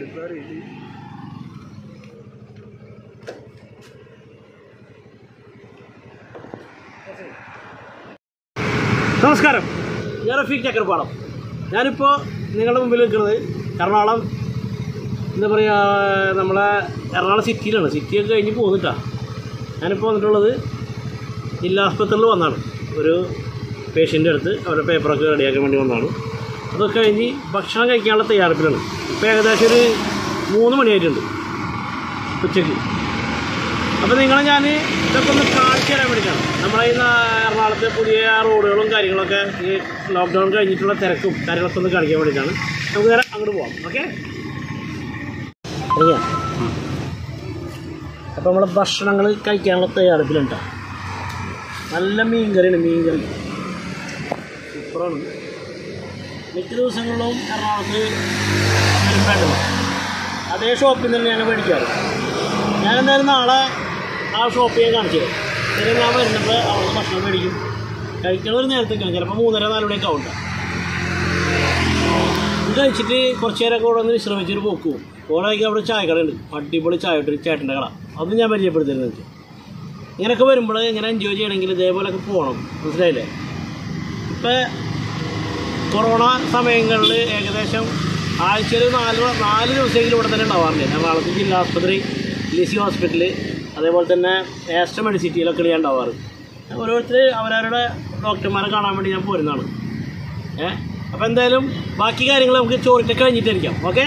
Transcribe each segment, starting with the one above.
എന്താ രീതി നമസ്കാരം ഞാൻ റഫീഖ് ചക്രപ്പാടം ഞാനിപ്പോൾ നിങ്ങളുടെ മുമ്പിൽ നിൽക്കുന്നത് എറണാകുളം എന്താ പറയുക നമ്മളെ എറണാകുളം സിറ്റിയിലാണ് സിറ്റിയൊക്കെ കഴിഞ്ഞ് പോകുന്നിട്ടാ ഞാനിപ്പോൾ വന്നിട്ടുള്ളത് ജില്ലാ ആസ്പത്രിയിൽ വന്നതാണ് ഒരു പേഷ്യൻ്റെ അടുത്ത് അവരുടെ പേപ്പറൊക്കെ റെഡിയാക്കാൻ വേണ്ടി വന്നതാണ് അതൊക്കെ കഴിഞ്ഞ് ഭക്ഷണം കഴിക്കാനുള്ള തയ്യാറെടുപ്പിലാണ് ഇപ്പോൾ ഏകദേശം ഒരു മൂന്ന് മണിയായിട്ടുണ്ട് ഉച്ചയ്ക്ക് അപ്പോൾ നിങ്ങളെ ഞാൻ ഇതൊക്കെ ഒന്ന് കാണിച്ചു തരാൻ വേണ്ടിയിട്ടാണ് നമ്മുടെ ഈ നാ- എറണാകുളത്തെ പുതിയ റോഡുകളും കാര്യങ്ങളൊക്കെ ഈ ലോക്ക്ഡൗൺ കഴിഞ്ഞിട്ടുള്ള തിരക്കും കാര്യങ്ങളൊക്കെ ഒന്ന് കാണിക്കാൻ വേണ്ടിയിട്ടാണ് നമുക്ക് നേരെ അങ്ങോട്ട് പോകാം ഓക്കെ അറിയാം അപ്പോൾ നമ്മൾ ഭക്ഷണങ്ങൾ കഴിക്കാനുള്ള തയ്യാറെടുപ്പിലുണ്ട് നല്ല മീൻകറിയാണ് മീൻകറി സൂപ്പറാണ് മിക്ക ദിവസങ്ങളിലും എറണാകുളത്ത് വരുമ്പോഴാണ് അതേ ഷോപ്പിൽ നിന്ന് ഞാൻ മേടിക്കാറ് ഞാൻ എന്തായാലും നാളെ ആ ഷോപ്പ് ഞാൻ കാണിച്ചു തരാം പിന്നെ ഞാൻ വരുന്നപ്പോൾ അവിടെ ഭക്ഷണം മേടിക്കും കഴിക്കണ ഒരു നേരത്തേക്കാണ് ചിലപ്പോൾ മൂന്നര നാല് മണിയൊക്കെ ആവും ട്ടോ. ഇത് കഴിച്ചിട്ട് കുറച്ച് നേരമൊക്കെ ഇവിടെ ഒന്ന് വിശ്രമിച്ചൊരു പോക്ക് പോകും ഓണാക്കി അവിടെ ചായക്കട ഉണ്ട് അടിപൊളി ചായ ഇട്ടൊരു ചേട്ടൻ്റെ കട അത് ഞാൻ പരിചയപ്പെടുത്തരുത് നിങ്ങൾക്ക് ഇങ്ങനെയൊക്കെ വരുമ്പോൾ ഇങ്ങനെ എൻജോയ് ചെയ്യണമെങ്കിൽ ഇതേപോലെയൊക്കെ പോകണം മനസ്സിലായില്ലേ ഇപ്പം കൊറോണ സമയങ്ങളിൽ ഏകദേശം ആഴ്ചയിൽ നാല് നാല് ദിവസമെങ്കിലും ഇവിടെ തന്നെ ഉണ്ടാവാറുണ്ട് എറണാകുളത്ത് ജില്ലാ ആസ്പത്രി ലിസി ഹോസ്പിറ്റൽ അതേപോലെ തന്നെ ഏസ്റ്റർ മെഡിസിറ്റിയിലൊക്കെ ഞാൻ ഉണ്ടാവാറ് ഓരോരുത്തർ അവരവരുടെ ഡോക്ടർമാരെ കാണാൻ വേണ്ടി ഞാൻ പോരുന്നതാണ് ഏ അപ്പോൾ എന്തായാലും ബാക്കി കാര്യങ്ങൾ നമുക്ക് ചോറിട്ട് കഴിഞ്ഞിട്ടായിരിക്കാം ഓക്കെ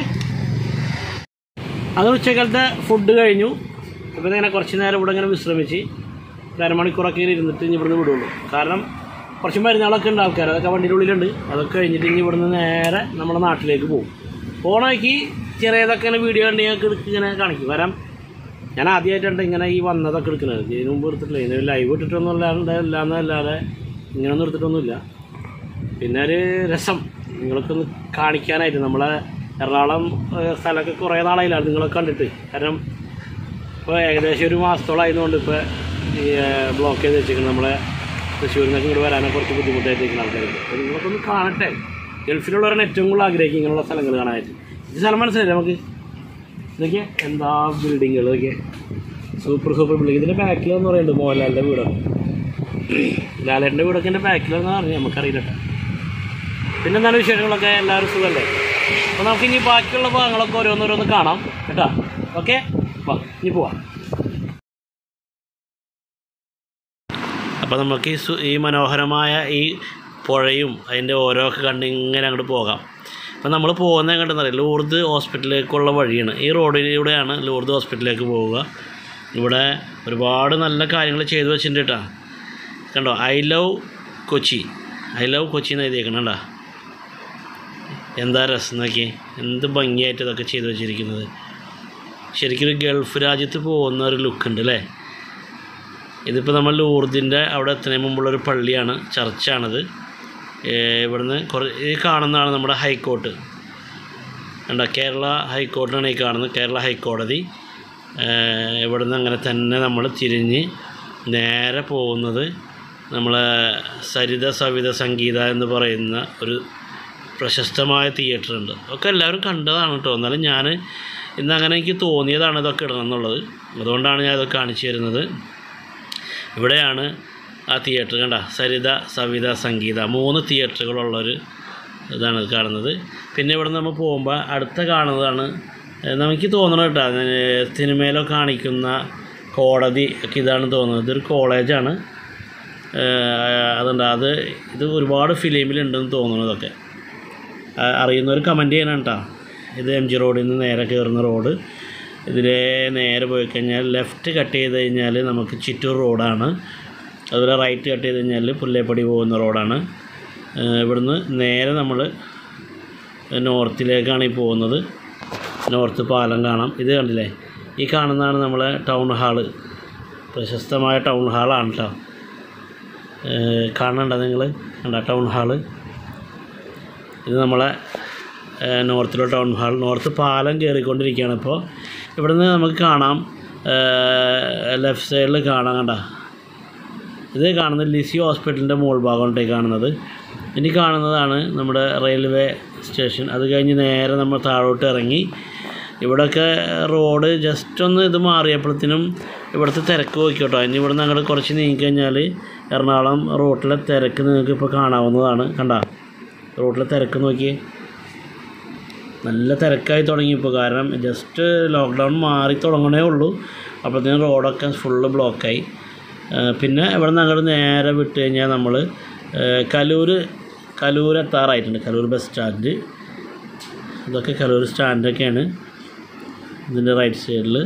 അത് ഉച്ചക്കാലത്തെ ഫുഡ് കഴിഞ്ഞു അപ്പോൾ ഇങ്ങനെ കുറച്ച് നേരം ഇവിടെ ഇങ്ങനെ വിശ്രമിച്ച് ഒരു അരമണിക്കൂറൊക്കെ ഇങ്ങനെ ഇരുന്നിട്ട് ഇനി ഇവിടുന്ന് വിടുള്ളൂ കാരണം കുറച്ച് മരുന്നുകളൊക്കെ ഉണ്ട് ആൾക്കാർ അതൊക്കെ വണ്ടിയുടെ ഉള്ളിലുണ്ട് അതൊക്കെ കഴിഞ്ഞിട്ട് ഇനി ഇവിടുന്ന് നേരെ നമ്മുടെ നാട്ടിലേക്ക് പോകും പോകണമെങ്കിൽ ചെറിയതൊക്കെ ഇങ്ങനെ വീഡിയോ ഉണ്ടെങ്കിൽ എടുക്ക് ഇങ്ങനെ കാണിക്കും കാരണം ഞാൻ ആദ്യമായിട്ടുണ്ട് ഇങ്ങനെ ഈ വന്നതൊക്കെ എടുക്കുന്നത് ഇതിന് മുമ്പ് എടുത്തിട്ടില്ല ഇതിന് ലൈവ് ഇട്ടിട്ടൊന്നും അല്ലാണ്ട് അല്ലാന്നല്ലാതെ ഇങ്ങനൊന്നും എടുത്തിട്ടൊന്നുമില്ല പിന്നെ ഒരു രസം നിങ്ങളൊക്കെ ഒന്ന് കാണിക്കാനായിട്ട് നമ്മളെ എറണാകുളം ഏഹ്, സ്ഥലമൊക്കെ കുറേ നാളായില്ലാണ് നിങ്ങളൊക്കെ കണ്ടിട്ട് കാരണം ഇപ്പോൾ ഏകദേശം ഒരു മാസത്തോളമായതുകൊണ്ട് ഇപ്പോൾ ഈ ബ്ലോക്ക് ചെയ്ത് വെച്ചിരിക്കുന്നത് നമ്മളെ തൃശ്ശൂരിൽ നിന്നൊക്കെ ഇങ്ങോട്ട് വരാനൊക്കെ കുറച്ച് ബുദ്ധിമുട്ടായിട്ടിരിക്കുന്ന ആൾക്കാർക്ക് അപ്പോൾ നിങ്ങളൊക്കെ ഒന്ന് കാണട്ടെ ഗൾഫിലുള്ളവരാണ് ഏറ്റവും കൂടുതൽ ആഗ്രഹിക്കും ഇങ്ങനെയുള്ള സ്ഥലങ്ങൾ കാണാനായിട്ട് ഈ സ്ഥലം മനസ്സിലായില്ലേ നമുക്ക് ഇതൊക്കെ എന്താ ബിൽഡിങ്ങുകൾ ഇതൊക്കെ സൂപ്പർ സൂപ്പർ ബിൽഡിംഗ് ഇതിൻ്റെ ബാക്കിലെന്ന് പറയുന്നുണ്ട് മോഹൻലാലിൻ്റെ വീടാണ് ലാലേട്ടൻ്റെ വീടൊക്കെ എൻ്റെ ബാക്കിലെന്ന് പറഞ്ഞു നമുക്കറിയില്ല കേട്ടോ പിന്നെ എന്താണ് വിശേഷങ്ങളൊക്കെ എല്ലാവരും സുഖമല്ലേ അപ്പോൾ നമുക്ക് ഇനി ബാക്കിയുള്ള ഭാഗങ്ങളൊക്കെ ഓരോന്നോരോന്ന് കാണാം കേട്ടോ ഓക്കെ വാ ഇനി പോവാം അപ്പോൾ നമുക്ക് ഈ സു- ഈ മനോഹരമായ ഈ പുഴയും അതിൻ്റെ ഓരോ ഒക്കെ കണ്ട് ഇങ്ങനെ അങ്ങോട്ട് പോകാം അപ്പോൾ നമ്മൾ പോകുന്നത് കണ്ടെന്നറിയാം ലൂർദ് ഹോസ്പിറ്റലിലേക്കുള്ള വഴിയാണ് ഈ റോഡിലൂടെയാണ് ലൂർദ് ഹോസ്പിറ്റലിലേക്ക് പോവുക ഇവിടെ ഒരുപാട് നല്ല കാര്യങ്ങൾ ചെയ്തു വെച്ചിട്ടുണ്ട് കേട്ടോ കണ്ടോ I love Kochi I love Kochi എന്ന് എഴുതിയേക്കണം കേട്ടോ എന്താ രസം നോക്കി എന്ത് ഭംഗിയായിട്ട് ഇതൊക്കെ ചെയ്തു വെച്ചിരിക്കുന്നത് ശരിക്കും ഒരു ഗൾഫ് രാജ്യത്ത് പോകുന്ന ഒരു ലുക്ക് ഉണ്ട് അല്ലേ ഇതിപ്പോൾ നമ്മൾ ലൂർദിൻ്റെ അവിടെ എത്തുന്നതിന് മുമ്പുള്ളൊരു പള്ളിയാണ് ചർച്ചാണിത് ഏഹ് ഇവിടുന്ന് കുറേ ഈ കാണുന്നതാണ് നമ്മുടെ ഹൈക്കോർട്ട് കണ്ടോ കേരള ഹൈക്കോർട്ടാണ് ഈ കാണുന്നത് കേരള ഹൈക്കോടതി ഏഹ് ഇവിടുന്ന് അങ്ങനെ തന്നെ നമ്മൾ തിരിഞ്ഞ് നേരെ പോകുന്നത് നമ്മളെ സരിത സവിത സംഗീത എന്ന് പറയുന്ന ഒരു പ്രശസ്തമായ തിയേറ്റർ ഉണ്ട് ഒക്കെ എല്ലാവരും കണ്ടതാണ് കേട്ടോ എന്നാലും ഞാൻ ഇന്ന് അങ്ങനെ എനിക്ക് തോന്നിയതാണ് ഇതൊക്കെ ഇടണം എന്നുള്ളത് അതുകൊണ്ടാണ് ഞാൻ ഇതൊക്കെ കാണിച്ചു തരുന്നത് ഇവിടെയാണ് ആ തിയേറ്റർ കണ്ട സരിത സവിത സംഗീത മൂന്ന് തിയേറ്ററുകളുള്ളൊരു ഇതാണ് ഇത് കാണുന്നത് പിന്നെ ഇവിടെ നമ്മൾ പോകുമ്പോൾ അടുത്ത കാണുന്നതാണ് ഏഹ് നമുക്ക് തോന്നണം കേട്ടോ ഏഹ് സിനിമയിലൊക്കെ കാണിക്കുന്ന കോടതി ഒക്കെ ഇതാണ് തോന്നുന്നത് ഇതൊരു കോളേജാണ് ഏഹ് അതുണ്ട് അത് ഇത് ഒരുപാട് ഫിലിമിലുണ്ടെന്ന് തോന്നുന്നു ഇതൊക്കെ ആ- അറിയുന്നവർ കമൻറ്റ് ചെയ്യണം കേട്ടോ ഇത് എം ജി റോഡിൽ നിന്ന് നേരെ കയറുന്ന റോഡ് ഇതിലെ നേരെ പോയി കഴിഞ്ഞാൽ ലെഫ്റ്റ് കട്ട് ചെയ്ത് കഴിഞ്ഞാൽ നമുക്ക് ചിറ്റൂർ റോഡാണ് അതുപോലെ റൈറ്റ് കട്ട് ചെയ്ത് കഴിഞ്ഞാൽ പുല്ലേപ്പടി പോകുന്ന റോഡാണ് ഏഹ് ഇവിടുന്ന് നേരെ നമ്മൾ നോർത്തിലേക്കാണ് ഈ പോകുന്നത് നോർത്ത് പാലം കാണാം ഇത് കണ്ടില്ലേ ഈ കാണുന്നതാണ് നമ്മളെ ടൗൺ ഹാള് പ്രശസ്തമായ ടൗൺ ഹാളാണ് കേട്ടോ ഏഹ് കാണണ്ട നിങ്ങൾ കണ്ട ടൗൺ ഹാള് ഇത് നമ്മളെ ഏഹ്, നോർത്തിലെ ടൗൺ ഹാൾ നോർത്ത് പാലം കയറിക്കൊണ്ടിരിക്കുകയാണ് ഇപ്പോൾ ഇവിടുന്ന് നമുക്ക് കാണാം ഏഹ്, ലെഫ്റ്റ് സൈഡിൽ കാണാം കണ്ട ഇത് കാണുന്നത് ലിസി ഹോസ്പിറ്റലിൻ്റെ മുകൾ ഭാഗമാണ് ഈ കാണുന്നത് ഇനി കാണുന്നതാണ് നമ്മുടെ റെയിൽവേ സ്റ്റേഷൻ അത് കഴിഞ്ഞ് നേരെ നമ്മൾ താഴോട്ട് ഇറങ്ങി ഇവിടെയൊക്കെ റോഡ് ജസ്റ്റ് ഒന്ന് ഇത് മാറിയപ്പോഴത്തേനും ഇവിടുത്തെ തിരക്ക് നോക്കിയോട്ടോ ഇനി ഇവിടെ നിന്ന് അങ്ങോട്ട് കുറച്ച് നീങ്ങിക്കഴിഞ്ഞാൽ എറണാകുളം റോട്ടിലെ തിരക്ക് നിങ്ങൾക്ക് ഇപ്പോൾ കാണാവുന്നതാണ് കണ്ട റോട്ടിലെ തിരക്ക് നോക്കി നല്ല തിരക്കായി തുടങ്ങി ഇപ്പോൾ കാരണം ജസ്റ്റ് ലോക്ക്ഡൗൺ മാറി തുടങ്ങണേ ഉള്ളൂ അപ്പോഴത്തേനും റോഡൊക്കെ ഫുള്ള് ബ്ലോക്കായി പിന്നെ ഇവിടെ നിന്ന് അങ്ങോട്ട് നേരെ വിട്ട് കഴിഞ്ഞാൽ നമ്മൾ കലൂർ കലൂർ എത്താറായിട്ടുണ്ട് കലൂർ ബസ് സ്റ്റാൻഡ് ഇതൊക്കെ കലൂർ സ്റ്റാൻഡൊക്കെയാണ് ഇതിൻ്റെ റൈറ്റ് സൈഡിൽ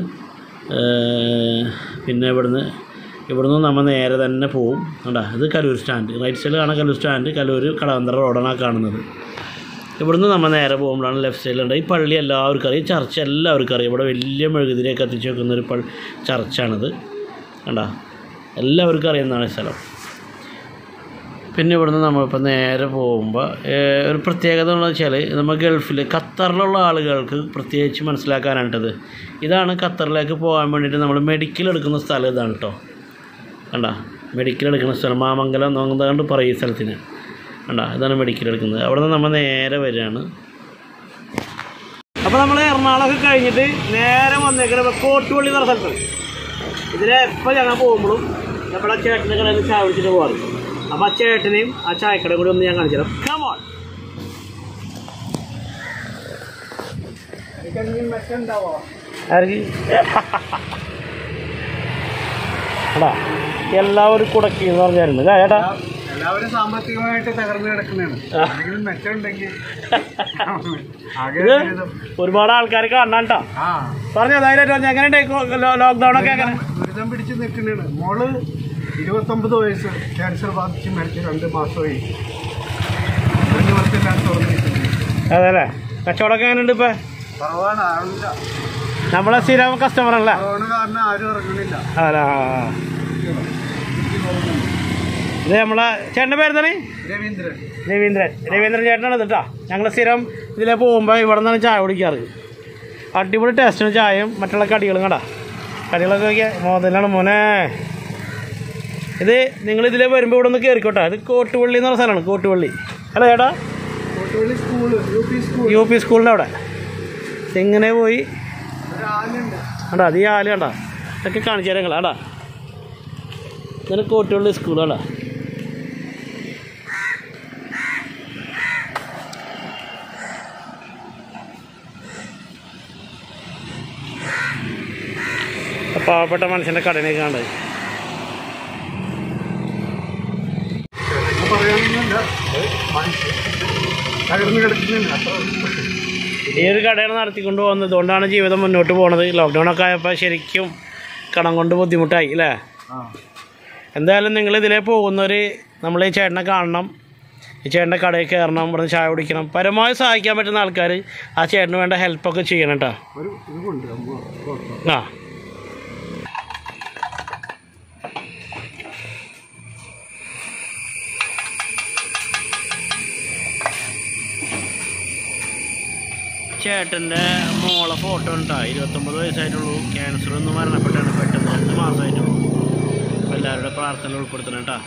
പിന്നെ ഇവിടുന്ന് ഇവിടുന്ന് നമ്മൾ നേരെ തന്നെ പോവും കണ്ടാ ഇത് കലൂർ സ്റ്റാൻഡ് റൈറ്റ് സൈഡിൽ കാണാൻ കലൂർ സ്റ്റാൻഡ് കലൂർ കടവന്തറ റോഡാണ് ആ കാണുന്നത് ഇവിടുന്ന് നമ്മൾ നേരെ പോകുമ്പോഴാണ് ലെഫ്റ്റ് സൈഡിലുണ്ട് ഈ പള്ളി എല്ലാവർക്കും അറിയാം ഈ ചർച്ച് എല്ലാവർക്കും അറിയാം ഇവിടെ വലിയ മെഴുകുതിരിയൊക്കെ കത്തിച്ച് വെക്കുന്ന ഒരു പള്ളി ചർച്ചാണിത് കണ്ടാ എല്ലാവർക്കും അറിയുന്നതാണ് ഈ സ്ഥലം പിന്നെ ഇവിടുന്ന് നമ്മളിപ്പോൾ നേരെ പോകുമ്പോൾ ഏഹ്, ഒരു പ്രത്യേകത എന്ന് വെച്ചാൽ നമ്മൾ ഗൾഫിൽ ഖത്തറിലുള്ള ആളുകൾക്ക് പ്രത്യേകിച്ച് മനസ്സിലാക്കാനായിട്ടത് ഇതാണ് ഖത്തറിലേക്ക് പോകാൻ വേണ്ടിയിട്ട് നമ്മൾ മെഡിക്കൽ എടുക്കുന്ന സ്ഥലം ഇതാണ് കേട്ടോ കണ്ട മെഡിക്കൽ എടുക്കുന്ന സ്ഥലം മാമംഗലം എന്നോണ്ട് പറയും ഈ സ്ഥലത്തിന് കണ്ട ഇതാണ് മെഡിക്കൽ എടുക്കുന്നത് അവിടെ നിന്ന് നമ്മൾ നേരെ വരികയാണ് അപ്പോൾ നമ്മൾ എറണാകുളമൊക്കെ കഴിഞ്ഞിട്ട് നേരെ വന്നേക്കുന്നത് കോട്ടുപള്ളി എന്ന സ്ഥലത്ത് ഇതിലെ എപ്പോൾ ഞങ്ങൾ പോകുമ്പോഴും നമ്മുടെ ചേട്ടൻ്റെ കടയിൽ നിന്ന് ചായ കുടിച്ചിട്ട് പോകാറ് അപ്പോൾ ആ ചേട്ടനെയും ആ ചായക്കടയും കൂടി ഒന്ന് ഞാൻ കാണിച്ചു തരാം കമോൺ ആർക്ക് എടാ എല്ലാവരും കുടക്കി എന്ന് പറഞ്ഞായിരുന്നു ഇതാ ചേട്ടാ എല്ലാവരും സാമ്പത്തികമായിട്ട് തകർന്നു കിടക്കുന്നതാണ് എന്തെങ്കിലും മെച്ചമുണ്ടെങ്കിൽ ആകെ ഇത് ദുരിതം. ഒരുപാട് ആൾക്കാർ കാണാണ്ടാ ആ പറഞ്ഞു ധൈര്യമായിട്ട് എങ്ങനെയുണ്ട് ലോക്ക്ഡൗൺ ഒക്കെ എങ്ങനെ ദുരിതം പിടിച്ച് നിൽക്കുന്നതാണ് മോള് ഇരുപത്തൊമ്പത് വയസ്സ് ക്യാൻസർ ബാധിച്ച് മരിച്ച് രണ്ട് മാസമായി രണ്ട് വർഷത്തിലാണ് തുറന്നിരിക്കുന്നത് അതെ അല്ലേ കച്ചവടമൊക്കെ എങ്ങനെയുണ്ട് ഇപ്പം കുറവാണ് ആളില്ല നമ്മളെ സ്ഥിരം കസ്റ്റമർ അല്ലേ കൊറോണ കാരണം ആരും ഇറങ്ങണില്ല അല്ല ഇത് നമ്മളെ ചേട്ടൻ്റെ പേരെന്താണ് രവീന്ദ്രൻ രവീന്ദ്രൻ രവീന്ദ്രൻ ചേട്ടനാണ് ഇത് കേട്ടോ ഞങ്ങൾ സ്ഥിരം ഇതിലെ പോകുമ്പോൾ ഇവിടെ നിന്നാണ് ചായ കുടിക്കാറ് അടിപൊളി ടേസ്റ്റിന് ചായയും മറ്റുള്ള കടികളും കടാ കടികളൊക്കെ നോക്കിയാൽ മോതലാണ് മോനെ ഇത് നിങ്ങൾ ഇതിലെ വരുമ്പോൾ ഇവിടെ ഒന്ന് കയറിക്കോട്ടെ ഇത് കോട്ടുപള്ളി എന്ന് പറഞ്ഞ സ്ഥലമാണ് കോട്ടുപള്ളി അല്ല ചേട്ടാ Kottupalli school U P school U P സ്കൂളിൻ്റെ അവിടെ ഇങ്ങനെ പോയി ഒരാളുണ്ട് കണ്ടാ അത് ഈ ആല് കണ്ടാ ഇതൊക്കെ കാണിച്ചു തരാം കണ്ടാ ഇങ്ങനെ കോട്ടുപള്ളി സ്കൂൾ കണ്ടാ പാവപ്പെട്ട മനുഷ്യൻ്റെ കടനൊക്കെ കണ്ടത് പറയാനൊന്നുമില്ല മനുഷ്യൻ തകർന്നു കിടക്കുന്നുണ്ട് അത്ര ഈ ഒരു കടയാണ് നടത്തിക്കൊണ്ട് പോകുന്നത് ഇതുകൊണ്ടാണ് ജീവിതം മുന്നോട്ട് പോകുന്നത് ലോക്ക്ഡൗൺ ഒക്കെ ആയപ്പോൾ ശരിക്കും കടം കൊണ്ട് ബുദ്ധിമുട്ടായി അല്ലേ ആ എന്തായാലും നിങ്ങൾ ഇതിലേ പോകുന്നവർ നമ്മൾ ഈ ചേട്ടനെ കാണണം ഈ ചേട്ടൻ്റെ കടയിൽ കയറണം ഇവിടുന്ന് ചായ കുടിക്കണം പരമാവധി സഹായിക്കാൻ പറ്റുന്ന ആൾക്കാർ ആ ചേട്ടന് വേണ്ട ഹെൽപ്പൊക്കെ ചെയ്യണം കേട്ടോ ഒരു ഇത് കൊണ്ടുവരാം ആ ചേട്ടൻ്റെ മോളെ ഫോട്ടോ ഉണ്ടാ ഇരുപത്തൊമ്പത് വയസ്സായിട്ടുള്ളൂ ക്യാൻസർ ഒന്ന് മരണപ്പെട്ടാണ് പെട്ടെന്ന് രണ്ട് മാസമായിട്ടുള്ളൂ അപ്പോൾ എല്ലാവരുടെ പ്രാർത്ഥന ഉൾപ്പെടുത്തണം കേട്ടോ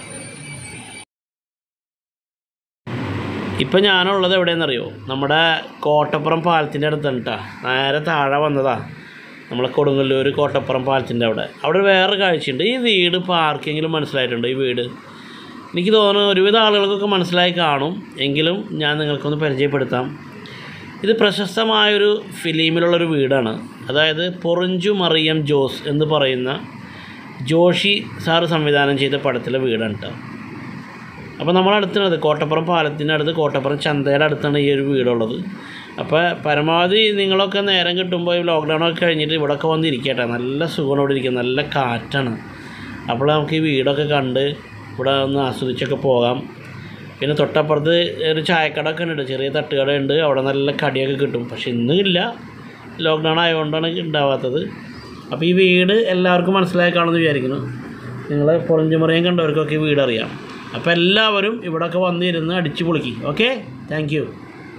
ഇപ്പം ഞാനുള്ളത് എവിടെയെന്നറിയോ നമ്മുടെ കോട്ടപ്പുറം പാലത്തിൻ്റെ അടുത്താണ് കേട്ടോ നേരെ താഴെ വന്നതാ നമ്മളെ കൊടുങ്ങല്ലൂർ കോട്ടപ്പുറം പാലത്തിൻ്റെ അവിടെ അവിടെ ഒരു വേറെ കാഴ്ചയുണ്ട് ഈ വീട് ഇപ്പോൾ ആർക്കെങ്കിലും മനസ്സിലായിട്ടുണ്ടോ ഈ വീട് എനിക്ക് തോന്നുന്നു ഒരുവിധ ആളുകൾക്കൊക്കെ മനസ്സിലായി കാണും എങ്കിലും ഞാൻ നിങ്ങൾക്കൊന്ന് പരിചയപ്പെടുത്താം ഇത് പ്രശസ്തമായൊരു ഫിലിമിലുള്ളൊരു വീടാണ് അതായത് പൊറിഞ്ചു മറിയം ജോസ് എന്ന് പറയുന്ന ജോഷി സാറ് സംവിധാനം ചെയ്ത പടത്തിലെ വീടാണ് കേട്ടോ അപ്പോൾ നമ്മളടുത്താണ് കോട്ടപ്പുറം പാലത്തിൻ്റെ അടുത്ത് കോട്ടപ്പുറം ചന്തയുടെ അടുത്താണ് ഈ ഒരു വീടുള്ളത് അപ്പോൾ പരമാവധി നിങ്ങളൊക്കെ നേരം കിട്ടുമ്പോൾ ഈ ലോക്ക്ഡൗണൊക്കെ കഴിഞ്ഞിട്ട് ഇവിടെയൊക്കെ വന്നിരിക്കട്ടെ നല്ല സുഖമാണ് ഇവിടെ ഇരിക്കുക നല്ല കാറ്റാണ് അപ്പോൾ നമുക്ക് ഈ വീടൊക്കെ കണ്ട് ഇവിടെ ഒന്ന് ആസ്വദിച്ചൊക്കെ പോകാം പിന്നെ തൊട്ടപ്പുറത്ത് ഒരു ചായക്കട ഒക്കെ ഉണ്ട് ചെറിയ തട്ടുകടയുണ്ട് അവിടെ നല്ല കടിയൊക്കെ കിട്ടും പക്ഷെ ഇന്നും ഇല്ല ലോക്ക്ഡൗൺ ആയതുകൊണ്ടാണ് ഉണ്ടാവാത്തത് അപ്പോൾ ഈ വീട് എല്ലാവർക്കും മനസ്സിലായി കാണുമെന്ന് വിചാരിക്കുന്നു നിങ്ങൾ പൊറഞ്ചുമറിയം കണ്ടവർക്കൊക്കെ ഈ വീട് അറിയാം അപ്പോൾ എല്ലാവരും ഇവിടെയൊക്കെ വന്നിരുന്ന് അടിച്ചു പൊളിക്കും ഓക്കെ താങ്ക് യു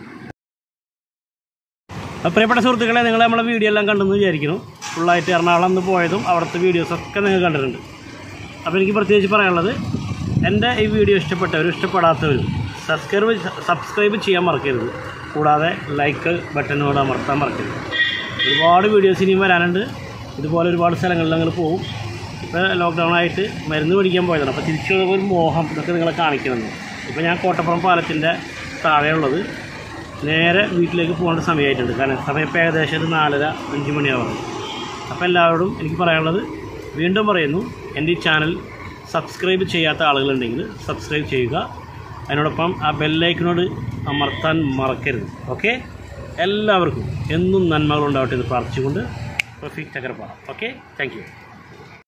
അപ്പോൾ പ്രിയപ്പെട്ട സുഹൃത്തുക്കളെ നിങ്ങൾ നമ്മളെ വീഡിയോ എല്ലാം കണ്ടെന്ന് വിചാരിക്കുന്നു ഫുള്ളായിട്ട് എറണാകുളം നിന്ന് പോയതും അവിടുത്തെ വീഡിയോസൊക്കെ നിങ്ങൾ കണ്ടിട്ടുണ്ട് അപ്പോൾ എനിക്ക് പ്രത്യേകിച്ച് പറയാനുള്ളത് എൻ്റെ ഈ വീഡിയോ ഇഷ്ടപ്പെട്ടവരും ഇഷ്ടപ്പെടാത്തവരും സബ്സ്ക്രൈബ് സബ്സ്ക്രൈബ് ചെയ്യാൻ മറക്കരുത് കൂടാതെ ലൈക്ക് ബട്ടനോട് അമർത്താൻ മറക്കരുത് ഒരുപാട് വീഡിയോസ് ഇനിയും വരാനുണ്ട് ഇതുപോലെ ഒരുപാട് സ്ഥലങ്ങളിൽ ഞങ്ങൾ പോകും ഇപ്പോൾ ലോക്ക്ഡൗൺ ആയിട്ട് മരുന്ന് മേടിക്കാൻ പോയതാണ് അപ്പോൾ തിരിച്ചു വരുമ്പോൾ ഒരു മോഹം ഇതൊക്കെ നിങ്ങളെ കാണിക്കണമെന്ന് ഇപ്പോൾ ഞാൻ കോട്ടപ്പുറം പാലത്തിൻ്റെ താഴെയുള്ളത് നേരെ വീട്ടിലേക്ക് പോകേണ്ട സമയമായിട്ടുണ്ട് കാരണം സമയം ഇപ്പോൾ ഏകദേശം ഒരു നാലര അഞ്ച് മണിയാവുന്നു അപ്പോൾ എല്ലാവരോടും എനിക്ക് പറയാനുള്ളത് വീണ്ടും പറയുന്നു എൻ്റെ ഈ ചാനൽ സബ്സ്ക്രൈബ് ചെയ്യാത്ത ആളുകളുണ്ടെങ്കിൽ സബ്സ്ക്രൈബ് ചെയ്യുക അതിനോടൊപ്പം ആ ബെല്ലൈക്കനോട് അമർത്താൻ മറക്കരുത് ഓക്കെ എല്ലാവർക്കും എന്നും നന്മകളുണ്ടാവട്ടെ എന്ന് പ്രാർത്ഥിച്ചുകൊണ്ട് Rafeeq Chakkarappara okay thank U